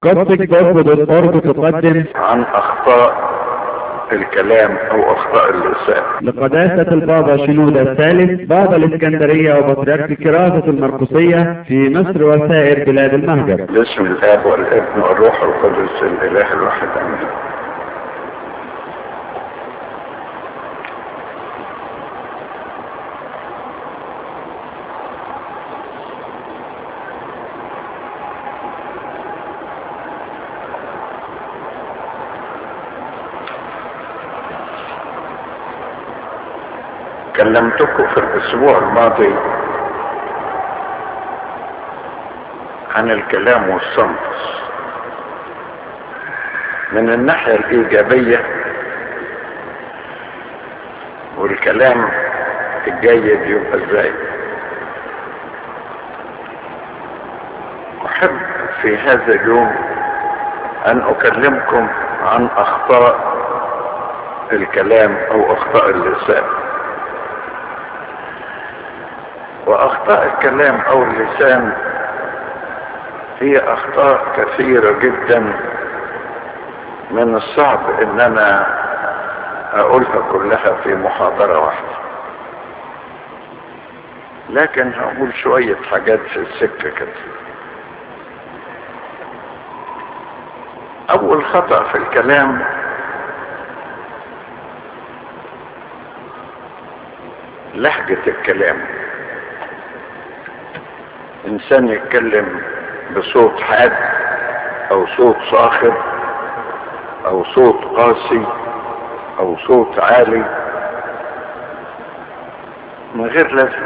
قصدك تقدم عن اخطاء الكلام او اخطاء اللسان لقداسة البابا شنودة الثالث بابا الإسكندرية وبطريرك كراسة المرقسية في مصر وسائر بلاد المهجر باسم الاب والابن والروح القدس الاله الواحد امين كلمتكم في الاسبوع الماضي عن الكلام والصمت من الناحية الايجابية والكلام الجيد يبقى ازاي احب في هذا اليوم ان اكلمكم عن اخطاء الكلام او اخطاء اللسان واخطاء الكلام او اللسان هي اخطاء كثيرة جدا من الصعب ان انا اقولها كلها في محاضرة واحدة لكن هقول شوية حاجات في السكة كده اول خطأ في الكلام لهجة الكلام انسان يتكلم بصوت حاد او صوت صاخب او صوت قاسي او صوت عالي من غير لازمة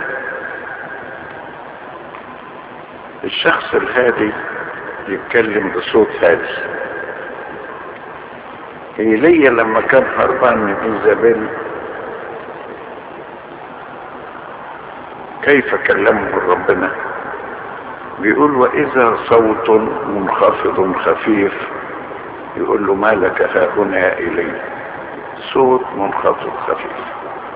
الشخص الهادي يتكلم بصوت هادي ايليا لما كان هربان من ايزابيل كيف كلمه ربنا بيقول واذا صوت منخفض خفيف يقول له ما لك ها هنا يا الي صوت منخفض خفيف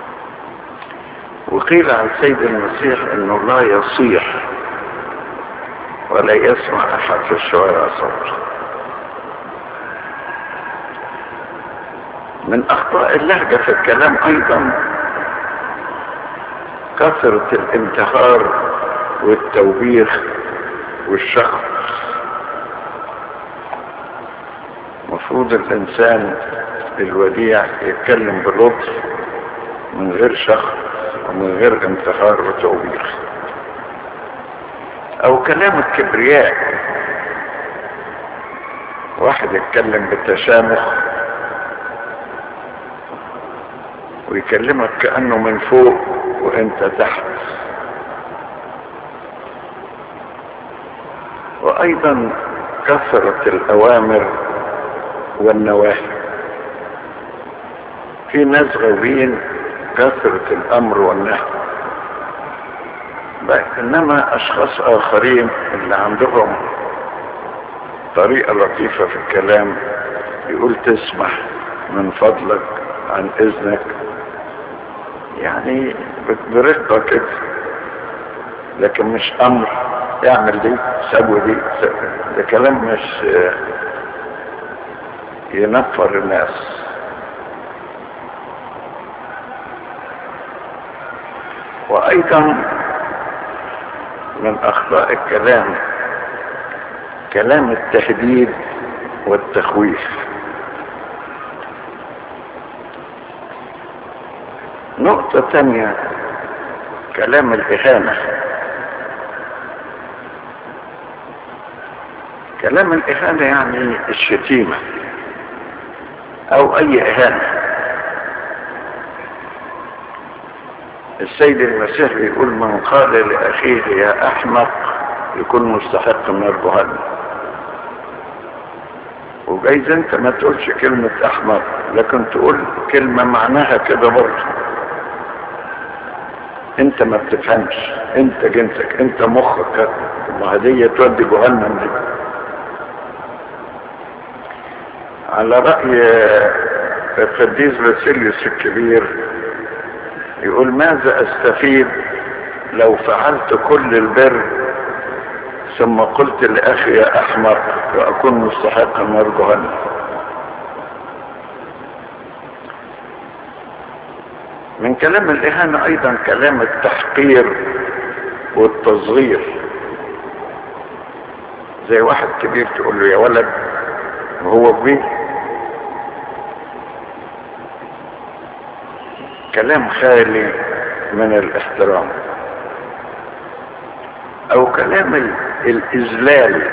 وقيل عن سيد المسيح انه لا يصيح ولا يسمع احد في الشوارع صوته من اخطاء اللهجة في الكلام ايضا كثرة الانتهار والتوبيخ والشخص مفروض الانسان الوديع يتكلم بلطف من غير شخص ومن غير انتحار وتوبيخ او كلام الكبرياء واحد يتكلم بالتشامخ ويكلمك كأنه من فوق وانت تحت وايضا كثرة الاوامر والنواهي في ناس غاويين كثرة الامر والنهي انما اشخاص اخرين اللي عندهم طريقة لطيفة في الكلام يقول تسمح من فضلك عن اذنك يعني برقة كده لكن مش امر اعمل دي سوي دي ده كلام مش ينفر الناس وايضا من اخطاء الكلام كلام التهديد والتخويف نقطة تانية كلام الإهانة كلام الإهانة يعني الشتيمة أو أي إهانة السيد المسيح بيقول من قال لأخيه يا أحمق يكون مستحق من الجهنم وجايز انت ما تقولش كلمة أحمق لكن تقول كلمة معناها كده برضه انت ما بتفهمش انت جنسك انت مخك ما هدية تودي جهنم دي على رأي القديس باسيليوس الكبير يقول ماذا استفيد لو فعلت كل البر ثم قلت لأخي يا أحمق وأكون مستحقا نار جهنم من كلام الإهانة أيضا كلام التحقير والتصغير زي واحد كبير تقول له يا ولد وهو كبير كلام خالي من الاحترام او كلام ال- الاذلال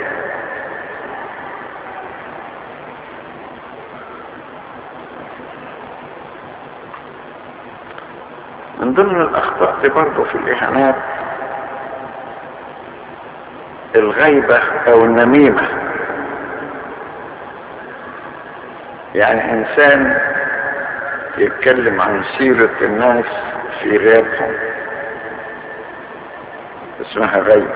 من ضمن الاخطاء دي برضه في الاهانات الغيبة او النميمة يعني انسان يتكلم عن سيرة الناس في غيابهم اسمها غيبة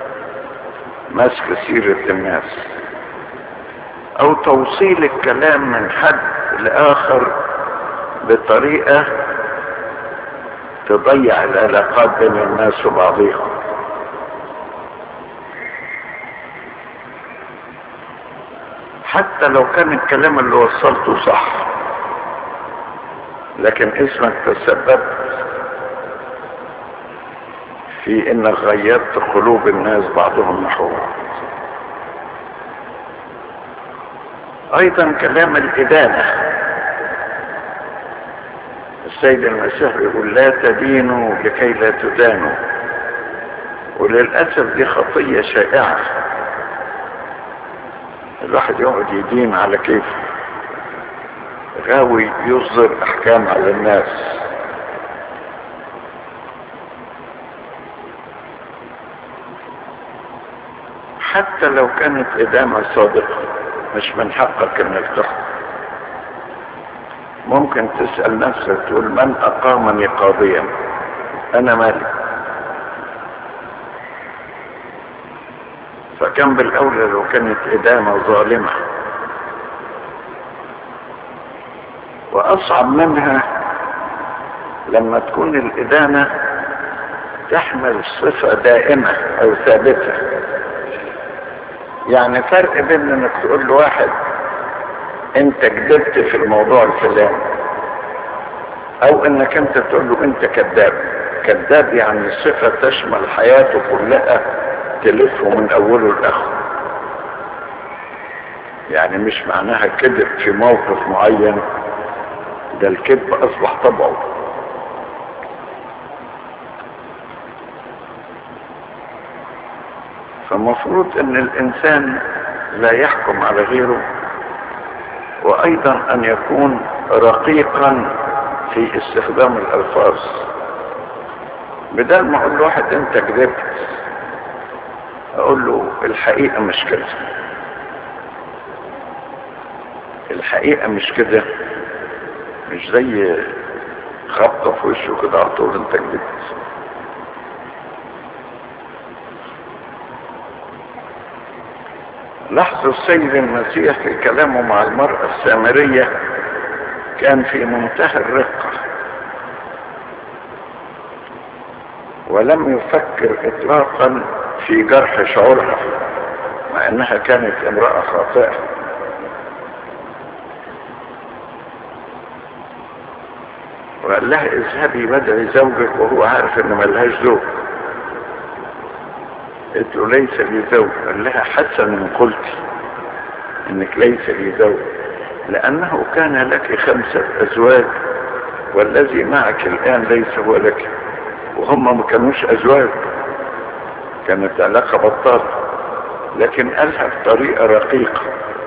مسك سيرة الناس او توصيل الكلام من حد لاخر بطريقة تضيع العلاقات بين الناس وبعضهم حتى لو كان الكلام اللي وصلته صح لكن اسمك تسببت في انك غيرت قلوب الناس بعضهم نحو بعض ايضا كلام الادانه السيد المسيح يقول لا تدينوا لكي لا تدانوا وللاسف دي خطيه شائعه الواحد يقعد يدين على كيفه غاوي يصدر احكام على الناس حتى لو كانت ادامة صادقة مش من حقك انك تحكم ممكن تسأل نفسك تقول من اقامني قاضيا انا مالك فكان بالاولى لو كانت ادامة ظالمة واصعب منها لما تكون الادانة تحمل صفة دائمة او ثابتة يعني فرق بين انك تقول له واحد انت كذبت في الموضوع الفلاني او انك انت تقول له انت كذاب كذاب يعني صفة تشمل حياته كلها تلفه من اوله لاخره يعني مش معناها كذب في موقف معين ده الكذب اصبح طبعه فمفروض ان الانسان لا يحكم على غيره وايضا ان يكون رقيقا في استخدام الالفاظ بدل ما اقول لواحد انت كذبت اقول له الحقيقة مش كده الحقيقة مش كده مش زي خبطة في وشه كده على طول انت كذبت لاحظوا السيد المسيح في كلامه مع المرأة السامرية كان في منتهى الرقة ولم يفكر اطلاقا في جرح شعورها مع انها كانت امرأة خاطئة وقال لها اذهبي بدعي زوجك وهو عارف ان ملهاش زوج قلت له ليس لي زوج قال لها حسنا قلت انك ليس لي زوج لانه كان لك خمسة ازواج والذي معك الان ليس هو لك وهم ما كانوش ازواج كانت علاقة بطالة لكن قالها بطريقة رقيقة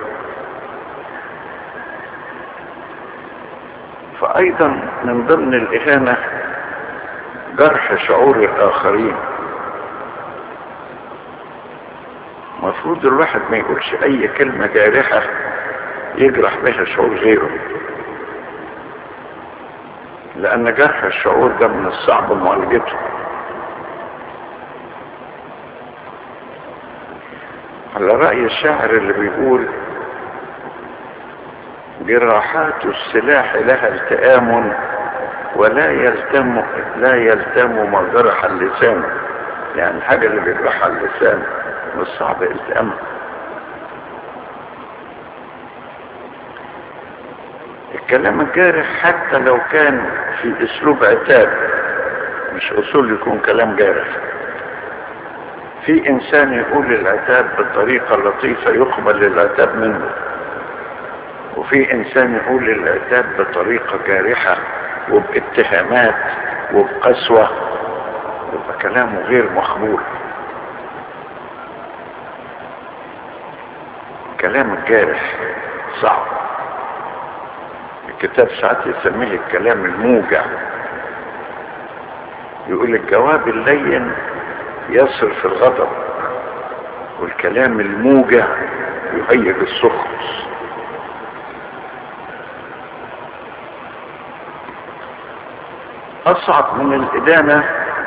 فايضا من ضمن الاهانة جرح شعور الاخرين المفروض الواحد ما يقولش اي كلمة جارحة يجرح بها شعور غيره لان جرح الشعور ده من الصعب معالجته على رأي الشاعر اللي بيقول جراحات السلاح لها التئام ولا يلتم لا يلتم ما جرح اللسان يعني الحاجة اللي بيجرحها اللسان والصعب التأمل الكلام الجارح حتى لو كان في اسلوب عتاب مش اصول يكون كلام جارح في انسان يقول العتاب بطريقة لطيفة يقبل العتاب منه وفي انسان يقول العتاب بطريقة جارحة وباتهامات وبقسوة يبقى كلامه غير مقبول كلام الجارح صعب الكتاب ساعات يسميه الكلام الموجع يقول الجواب اللين يصرف الغضب والكلام الموجع يهيج السخط أصعب من الإدانة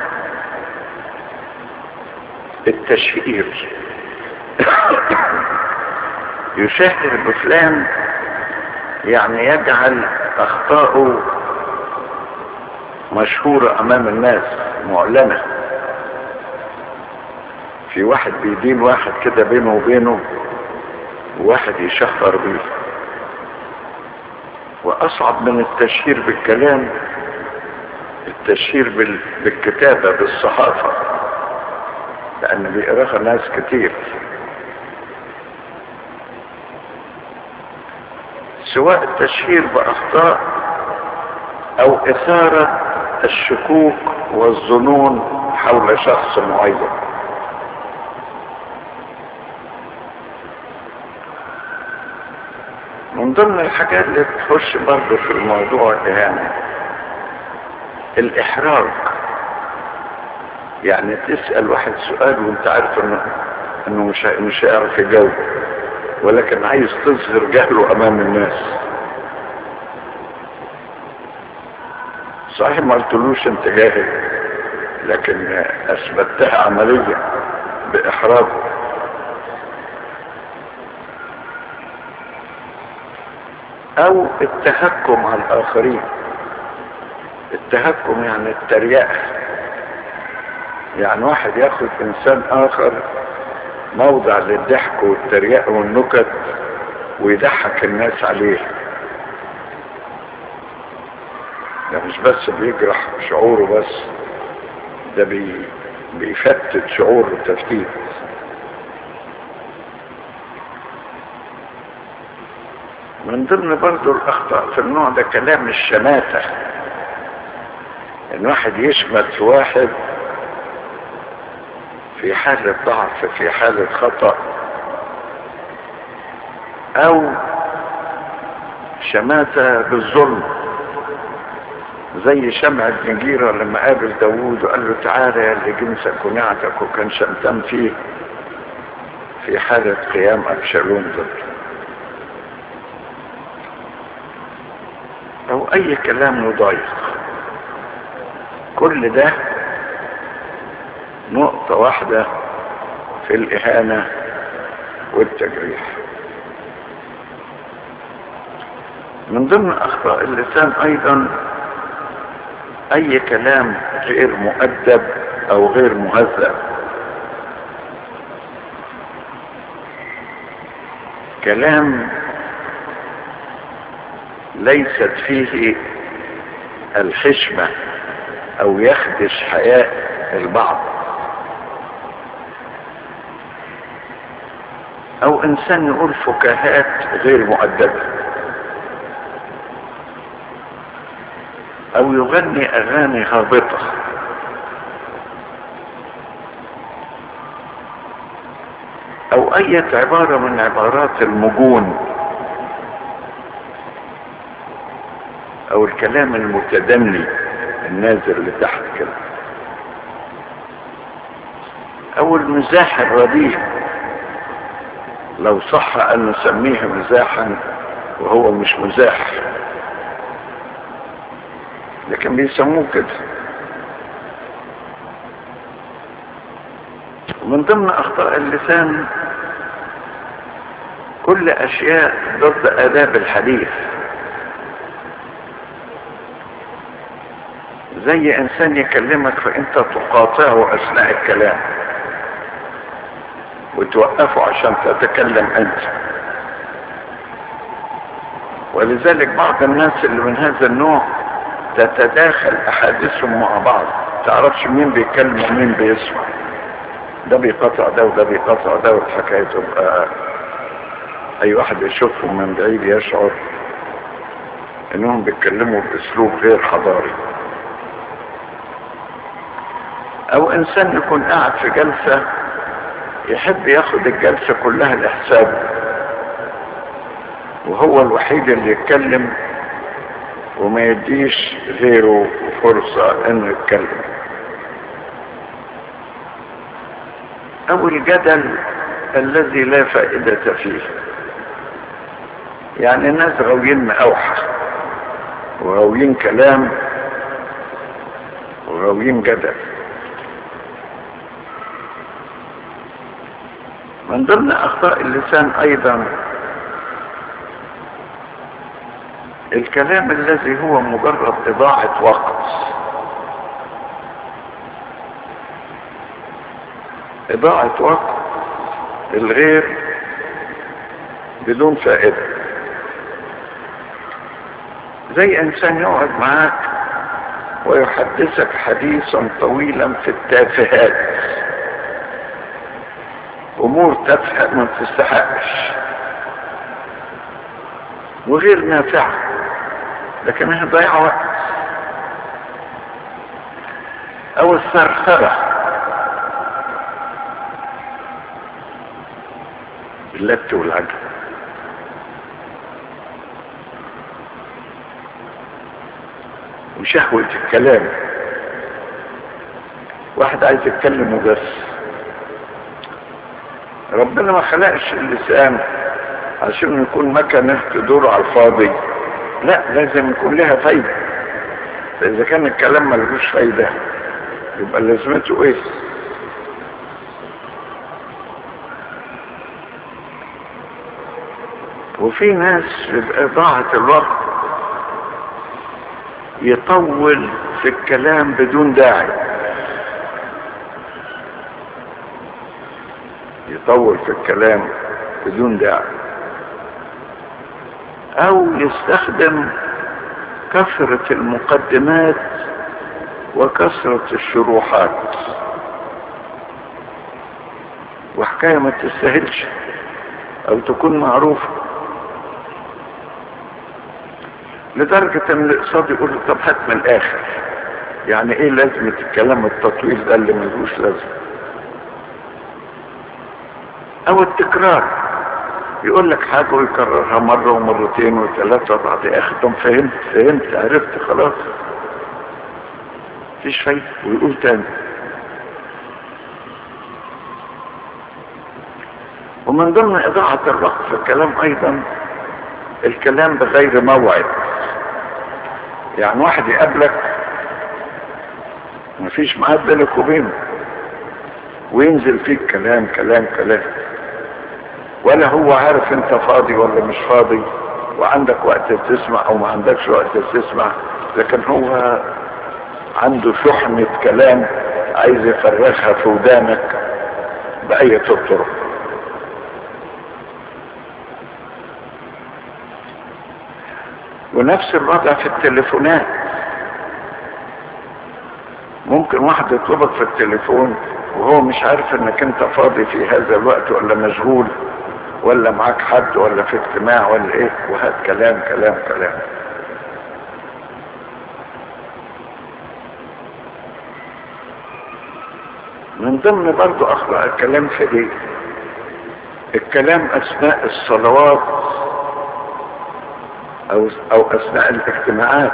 التشهير يشهر بفلان يعني يجعل أخطاؤه مشهورة أمام الناس معلنة في واحد بيدين واحد كده بينه وبينه وواحد يشهر بيه وأصعب من التشهير بالكلام التشهير بال... بالكتابة بالصحافة لأن بيقراها ناس كتير سواء التشهير بأخطاء أو إثارة الشكوك والظنون حول شخص معين من ضمن الحاجات اللي بتخش برضه في الموضوع الإهانة الإحراج يعني تسأل واحد سؤال وانت عارف انه انه مش مش هيعرف يجاوب ولكن عايز تظهر جهله امام الناس صحيح ما قلتلوش انت جاهل لكن اثبتها عمليا باحراجه او التهكم على الاخرين التهكم يعني التريقة يعني واحد ياخد انسان اخر موضع للضحك والتريقة والنكت ويضحك الناس عليه ده مش بس بيجرح شعوره بس ده بي بيفتت شعوره تفتيت من ضمن برضو الاخطاء في النوع ده كلام الشماتة ان واحد يشمت في واحد في حالة ضعف في حالة خطأ او شماتة بالظلم زي شمع النجيرة لما قابل داوود وقال له تعالى يا اللي جنسك ونعتك وكان شمتان فيه في حالة قيام أبشالوم ضده أو أي كلام يضايق كل ده نقطة واحدة في الإهانة والتجريح من ضمن أخطاء اللسان أيضا أي كلام غير مؤدب أو غير مهذب كلام ليست فيه الحشمة او يخدش حياء البعض او انسان يقول فكاهات غير مؤدبة او يغني اغاني هابطة او اي عبارة من عبارات المجون او الكلام المتدني النازل لتحت كده او المزاح الرديء لو صح ان نسميه مزاحا وهو مش مزاح لكن بيسموه كده ومن ضمن اخطاء اللسان كل اشياء ضد اداب الحديث زي انسان يكلمك فانت تقاطعه اثناء الكلام وتوقفه عشان تتكلم انت ولذلك بعض الناس اللي من هذا النوع تتداخل احاديثهم مع بعض تعرفش مين بيتكلم ومين بيسمع ده بيقطع ده وده بيقطع ده والحكايه تبقى اي واحد يشوفهم من بعيد يشعر انهم بيتكلموا باسلوب غير حضاري او انسان يكون قاعد في جلسة يحب ياخد الجلسة كلها لحسابه وهو الوحيد اللي يتكلم وما يديش غيره فرصة انه يتكلم او الجدل الذي لا فائدة فيه يعني الناس غاويين مأوحة وغاويين كلام وغاويين جدل من ضمن اخطاء اللسان ايضا الكلام الذي هو مجرد اضاعة وقت اضاعة وقت الغير بدون فائدة زي انسان يقعد معاك ويحدثك حديثا طويلا في التافهات امور تافهه ما تستحقش وغير نافعه لكنها ضيع وقت او الثرثره اللت والعجل وشهوة الكلام واحد عايز يتكلم وبس ربنا ما خلقش اللسان عشان يكون مكنة تدور على الفاضي لا لازم يكون لها فايدة فإذا كان الكلام ملهوش فايدة يبقى لازمته ايه وفي ناس يبقى ضاعة الوقت يطول في الكلام بدون داعي يطول في الكلام بدون داعي او يستخدم كثرة المقدمات وكثرة الشروحات وحكاية ما تستاهلش او تكون معروفة لدرجة ان الاقتصاد يقول له طب هات من الاخر يعني ايه لازمة الكلام التطويل ده اللي ملوش لازمة او التكرار يقول لك حاجة ويكررها مرة ومرتين وثلاثة بعد يا اخي طب فهمت فهمت عرفت خلاص مفيش فايدة ويقول تاني ومن ضمن اضاعة الوقت في الكلام ايضا الكلام بغير موعد يعني واحد يقابلك مفيش ميعاد بينك وبينه وينزل فيك كلام كلام كلام ولا هو عارف انت فاضي ولا مش فاضي وعندك وقت تسمع او ما عندكش وقت تسمع لكن هو عنده شحنة كلام عايز يفرغها في ودانك بأية الطرق ونفس الوضع في التليفونات ممكن واحد يطلبك في التليفون وهو مش عارف انك انت فاضي في هذا الوقت ولا مشغول ولا معاك حد ولا في اجتماع ولا ايه وهات كلام كلام كلام من ضمن برضو اخطاء الكلام في ايه الكلام اثناء الصلوات او او اثناء الاجتماعات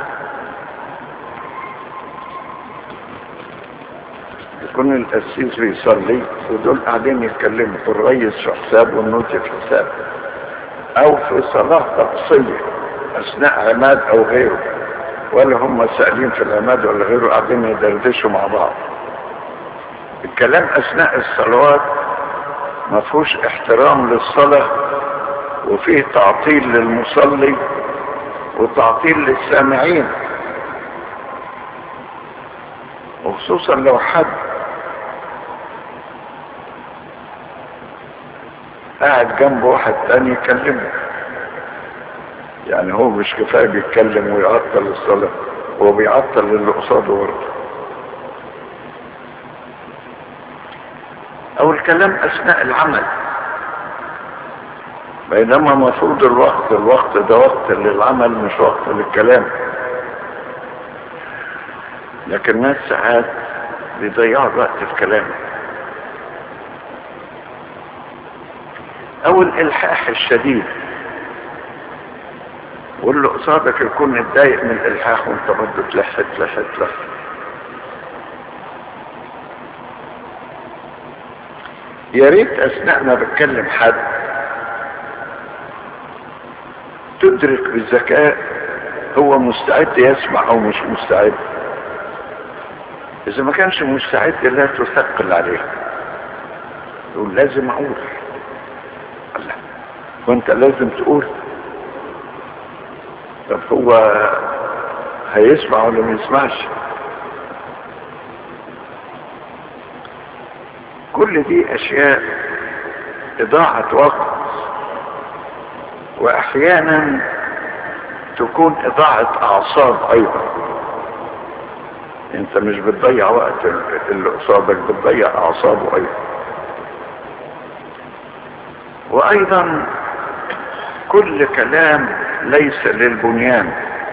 يكون القسيس بيصلي ودول قاعدين يتكلموا الريس في حساب والنوتي في حساب او في صلاة تقصية اثناء عماد او غيره ولا هم سائلين في العماد ولا غيره قاعدين يدردشوا مع بعض الكلام اثناء الصلوات ما فيهوش احترام للصلاة وفيه تعطيل للمصلي وتعطيل للسامعين وخصوصا لو حد قاعد جنبه واحد تاني يكلمه يعني هو مش كفاية بيتكلم ويعطل الصلاة هو بيعطل اللي قصاده برضه او الكلام اثناء العمل بينما مفروض الوقت الوقت ده وقت للعمل مش وقت للكلام لكن الناس ساعات بيضيعوا الوقت في كلام او الالحاح الشديد واللي قصادك يكون متضايق من الالحاح وانت برضه تلح تلح تلح يا ريت اثناء ما بتكلم حد تدرك بالذكاء هو مستعد يسمع او مش مستعد اذا ما كانش مستعد لا تثقل عليه يقول لازم اقول الله وانت لازم تقول طب هو هيسمع ولا ما يسمعش كل دي اشياء اضاعة وقت واحيانا تكون اضاعة اعصاب ايضا انت مش بتضيع وقت اللي قصادك بتضيع اعصابه ايضا وايضا كل كلام ليس للبنيان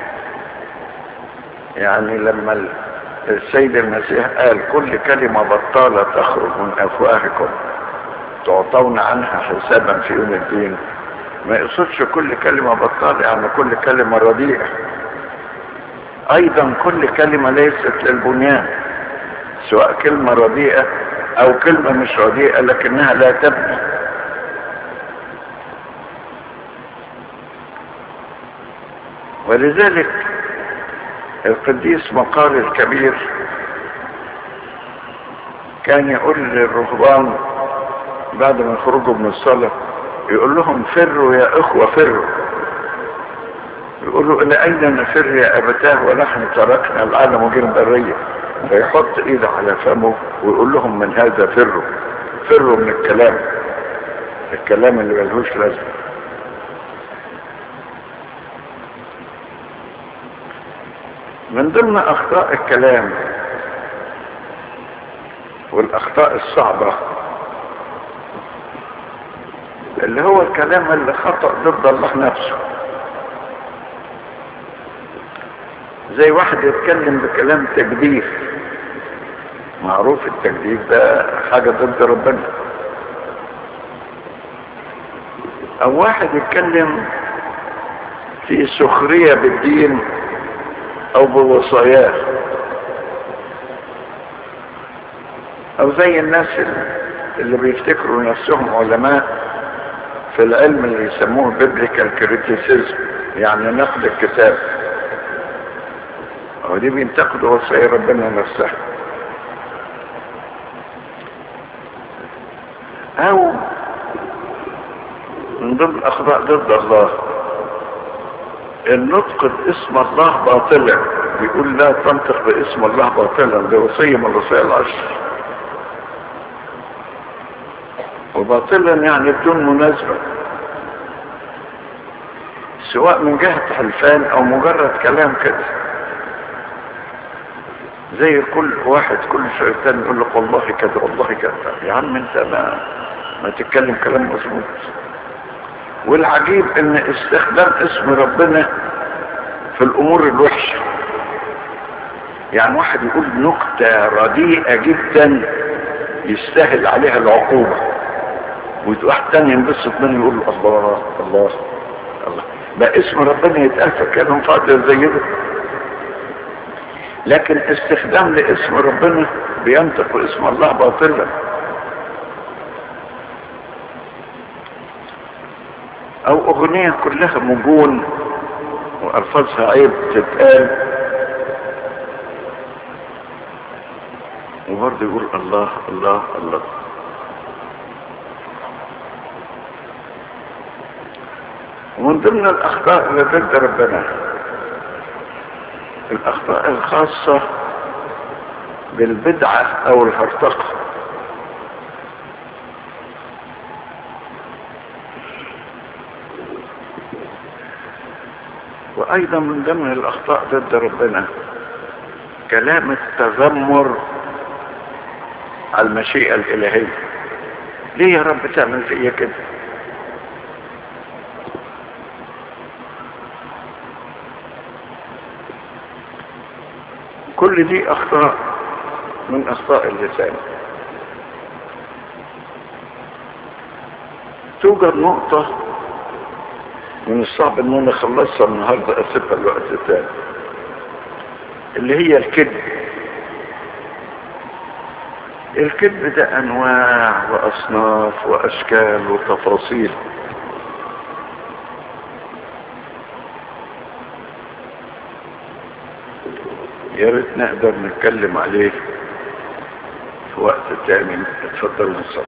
يعني لما السيد المسيح قال كل كلمة بطالة تخرج من أفواهكم تعطون عنها حسابا في يوم الدين ما يقصدش كل كلمة بطالة يعني كل كلمة رديئة أيضا كل كلمة ليست للبنيان سواء كلمة رديئة أو كلمة مش رديئة لكنها لا تبني ولذلك القديس مقار الكبير كان يقول للرهبان بعد ما يخرجوا من الصلاة يقول لهم فروا يا اخوة فروا يقولوا الى اين نفر يا ابتاه ونحن تركنا العالم وجير برية فيحط ايده على فمه ويقول لهم من هذا فروا فروا من الكلام الكلام اللي ملهوش لازمه من ضمن اخطاء الكلام والاخطاء الصعبة اللي هو الكلام اللي خطأ ضد الله نفسه زي واحد يتكلم بكلام تجديف معروف التجديف ده حاجة ضد ربنا او واحد يتكلم في سخرية بالدين او بوصاياه او زي الناس اللي بيفتكروا نفسهم علماء في العلم اللي يسموه بيبليكال كريتيسيزم يعني نقد الكتاب او دي بينتقدوا وصايا ربنا نفسها او من ضمن الاخطاء ضد الله النطق باسم الله باطلا بيقول لا تنطق باسم الله باطلا ده وصية من الوصايا العشر وباطلا يعني بدون مناسبة سواء من جهة حلفان او مجرد كلام كده زي كل واحد كل شيطان يقول لك والله كده والله كده يا عم انت ما ما تتكلم كلام مظبوط والعجيب ان استخدام اسم ربنا في الامور الوحشة يعني واحد يقول نكتة رديئة جدا يستاهل عليها العقوبة واحد تاني ينبسط منه يقول الله الله الله بقى اسم ربنا يتقال فكانهم فاضل زي ده لكن استخدام لاسم ربنا بينطق اسم الله باطلا او اغنية كلها مجون والفاظها عيب تتقال وبرضه يقول الله الله الله ومن ضمن الاخطاء اللي ضد ربنا الاخطاء الخاصة بالبدعة او الهرطقة وايضا من ضمن الاخطاء ضد ربنا كلام التذمر على المشيئة الالهية ليه يا رب تعمل فيا كده كل دي اخطاء من اخطاء اللسان توجد نقطة من الصعب ان انا اخلصها النهاردة اسيبها الوقت الثاني اللي هي الكذب الكذب ده انواع واصناف واشكال وتفاصيل يا ريت نقدر نتكلم عليه في وقت تاني اتفضلوا نصلي